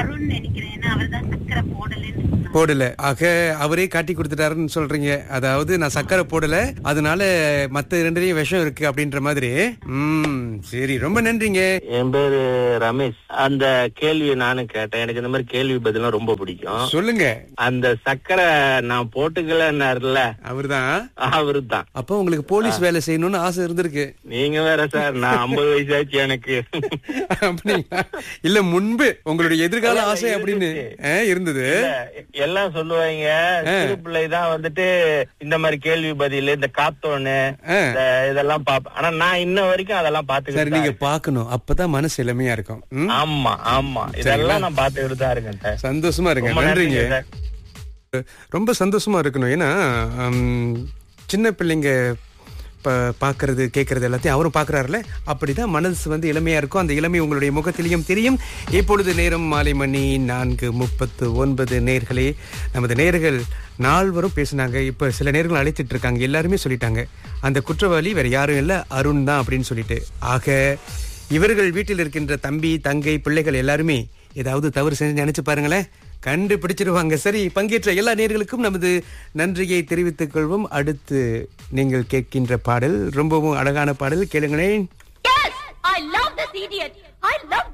அருண் நினைக்கிறேன் ஏன்னா அவர் தான் சக்கரை போடலன்னு சொன்னார் போடல ஆக அவரே காட்டி கொடுத்துட்டாருன்னு சொல்றீங்க அதாவது நான் சக்கரை போடல அதனால மத்த ரெண்டுலயும் விஷம் இருக்கு அப்படின்ற மாதிரி ம் சரி ரொம்ப நன்றிங்க என் பேரு ரமேஷ் அந்த கேள்வியை நானும் கேட்டேன் எனக்கு இந்த மாதிரி கேள்வி பதிலாம் ரொம்ப பிடிக்கும் சொல்லுங்க அந்த சக்கரை நான் போட்டுக்கலன்னாருல அவர்தான் அவரு தான் அப்போ உங்களுக்கு போலீஸ் வேலை செய்யணும்னு ஆசை இருந்திருக்கு நீங்க வேற சார் நான் ஐம்பது வயசாச்சு எனக்கு அப்படிங்களா இல்ல முன்பு உங்களுடைய எதிர்கால இல்ல, ஆசை அப்படின்னு ஆ, இருந்தது இல்ல, எல்லாம் சொல்லுவாங்க சிறு பிள்ளை தான் வந்துட்டு இந்த மாதிரி கேள்வி பதில் இந்த காத்தோன்னு ஆ. இந்த இதெல்லாம் பாப்பேன் ஆனா நான் இன்ன வரைக்கும் அதெல்லாம் சரி பாத்துக்கிட்டு நீங்க தான் இருக்கேன். பாக்கணும் அப்பதான் மனசு இளமையா இருக்கும் ம்? ஆமா ஆமா இதெல்லாம் நான் பாத்துக்கிட்டு தான் இருக்கேன் சார் சந்தோஷமா இருங்க ரொம்ப நன்றிங்க நன்றிங்க சார் ரொம்ப சந்தோஷமா இருக்கணும் ஏன்னா ஹம், சின்ன பிள்ளைங்க ப- பார்க்கறது கேட்கறது எல்லாத்தையும் அவரும் பார்க்கறாருல அப்படிதான் மனசு வந்து இளமையா இருக்கும் அந்த இளமை உங்களுடைய முகத்திலையும் தெரியும் இப்பொழுது நேரம் மாலை மணி நான்கு முப்பத்து ஒன்பது நேர்களே நமது நேர்கள் நால்வரும் பேசினாங்க இப்ப சில நேர்கள் அழைத்துட்டு இருக்காங்க எல்லாருமே சொல்லிட்டாங்க அந்த குற்றவாளி வேற யாரும் இல்ல அருண் தான் அப்படின்னு சொல்லிட்டு ஆக இவர்கள் வீட்டில் இருக்கின்ற தம்பி தங்கை பிள்ளைகள் எல்லாருமே ஏதாவது தவறு செஞ்சு நினைச்சு பாருங்களேன் கண்டுபிடிச்சிருவாங்க சரி பங்கேற்ற எல்லா நேர்களுக்கும் நமது நன்றியை தெரிவித்துக் கொள்வோம் அடுத்து நீங்கள் கேட்கின்ற பாடல் ரொம்பவும் அழகான பாடல் கேளுங்களேன் Yes! I love this idiot! I love